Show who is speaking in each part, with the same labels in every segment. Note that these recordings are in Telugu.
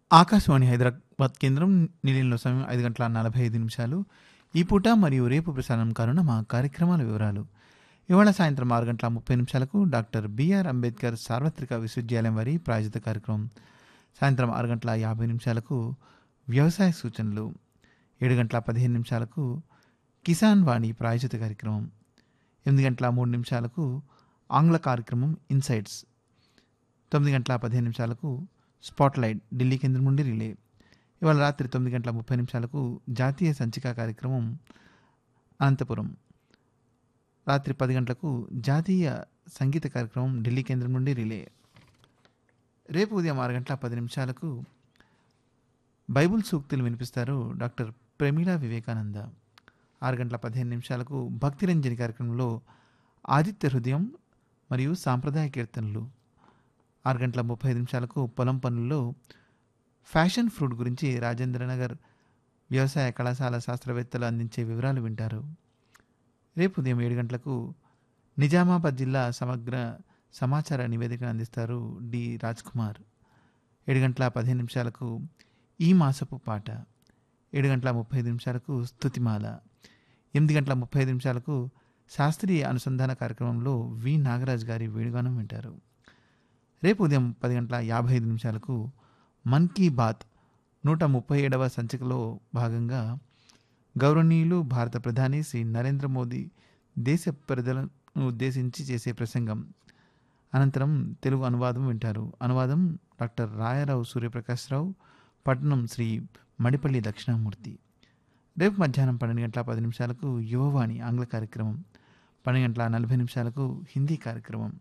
Speaker 1: ఆకాశవాణి హైదరాబాద్ కేంద్రం నిలయంలో సమయం ఐదు గంటల నలభై ఐదు నిమిషాలు ఈ పూట మరియు రేపు ప్రసారం కానున్న మా కార్యక్రమాల వివరాలు ఇవాళ సాయంత్రం ఆరు గంటల ముప్పై నిమిషాలకు డాక్టర్ బిఆర్ అంబేద్కర్ సార్వత్రిక విశ్వవిద్యాలయం వారి ప్రాయోజిత కార్యక్రమం సాయంత్రం ఆరు గంటల యాభై నిమిషాలకు వ్యవసాయ సూచనలు ఏడు గంటల పదిహేను నిమిషాలకు కిసాన్ వాణి ప్రాయోజిత కార్యక్రమం ఎనిమిది గంటల మూడు నిమిషాలకు ఆంగ్ల కార్యక్రమం ఇన్సైట్స్ తొమ్మిది గంటల పదిహేను నిమిషాలకు స్పాట్లైట్ ఢిల్లీ కేంద్రం నుండి రిలే ఇవాళ రాత్రి తొమ్మిది గంటల ముప్పై నిమిషాలకు జాతీయ సంచిక కార్యక్రమం అనంతపురం రాత్రి పది గంటలకు జాతీయ సంగీత కార్యక్రమం ఢిల్లీ కేంద్రం నుండి రిలే రేపు ఉదయం ఆరు గంటల పది నిమిషాలకు బైబుల్ సూక్తులు వినిపిస్తారు డాక్టర్ ప్రమీళ వివేకానంద ఆరు గంటల పదిహేను నిమిషాలకు భక్తిరంజని కార్యక్రమంలో ఆదిత్య హృదయం మరియు సాంప్రదాయ కీర్తనలు ఆరు గంటల ముప్పై ఐదు నిమిషాలకు పొలం పనుల్లో ఫ్యాషన్ ఫ్రూట్ గురించి రాజేంద్రనగర్ వ్యవసాయ కళాశాల శాస్త్రవేత్తలు అందించే వివరాలు వింటారు రేపు ఉదయం ఏడు గంటలకు నిజామాబాద్ జిల్లా సమగ్ర సమాచార నివేదికను అందిస్తారు డి రాజ్ కుమార్ ఏడు గంటల పదిహేను నిమిషాలకు ఈ మాసపు పాట ఏడు గంటల ముప్పై ఐదు నిమిషాలకు స్తుతిమాల ఎనిమిది గంటల ముప్పై ఐదు నిమిషాలకు శాస్త్రీయ అనుసంధాన కార్యక్రమంలో వి నాగరాజ్ గారి వేణుగానం వింటారు రేపు ఉదయం పది గంటల యాభై ఐదు నిమిషాలకు మన్ కీ బాత్ నూట ముప్పై ఏడవ సంచికలో భాగంగా గౌరవనీయులు భారత ప్రధాని శ్రీ నరేంద్ర మోదీ దేశ ప్రజలను ఉద్దేశించి చేసే ప్రసంగం అనంతరం తెలుగు అనువాదం వింటారు అనువాదం డాక్టర్ రాయారావు సూర్యప్రకాశ్రావు పట్నం శ్రీ మడిపల్లి దక్షిణామూర్తి రేపు మధ్యాహ్నం పన్నెండు గంటల పది నిమిషాలకు యువవాణి ఆంగ్ల కార్యక్రమం పన్నెండు గంటల నలభై నిమిషాలకు హిందీ కార్యక్రమం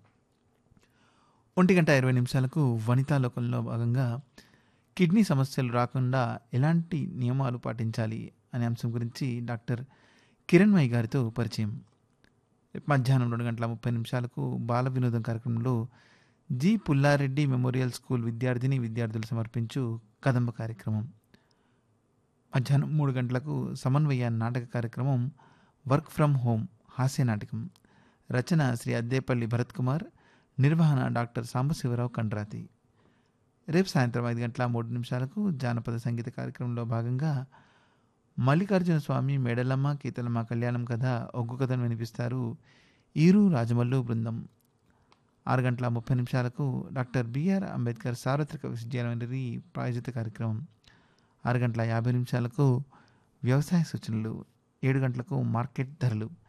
Speaker 1: ఒంటి గంట ఇరవై నిమిషాలకు వనితా లోకంలో భాగంగా కిడ్నీ సమస్యలు రాకుండా ఎలాంటి నియమాలు పాటించాలి అనే అంశం గురించి డాక్టర్ కిరణ్మయి గారితో పరిచయం రేపు మధ్యాహ్నం రెండు గంటల ముప్పై నిమిషాలకు బాల వినోదం కార్యక్రమంలో జి పుల్లారెడ్డి మెమోరియల్ స్కూల్ విద్యార్థిని విద్యార్థులు సమర్పించు కదంబ కార్యక్రమం మధ్యాహ్నం మూడు గంటలకు సమన్వయ నాటక కార్యక్రమం వర్క్ ఫ్రమ్ హోమ్ హాస్య నాటకం రచన శ్రీ అద్దేపల్లి భరత్ కుమార్ నిర్వహణ డాక్టర్ సాంబశివరావు కండ్రాతి రేపు సాయంత్రం ఐదు గంటల మూడు నిమిషాలకు జానపద సంగీత కార్యక్రమంలో భాగంగా మల్లికార్జున స్వామి మేడలమ్మ కీతలమ్మ కళ్యాణం కథ ఒగ్గు కథను వినిపిస్తారు ఈరు రాజమల్లు బృందం ఆరు గంటల ముప్పై నిమిషాలకు డాక్టర్ బిఆర్ అంబేద్కర్ సార్వత్రిక విశ్వవిద్యాలయం ప్రాయోజిత కార్యక్రమం ఆరు గంటల యాభై నిమిషాలకు వ్యవసాయ సూచనలు ఏడు గంటలకు మార్కెట్ ధరలు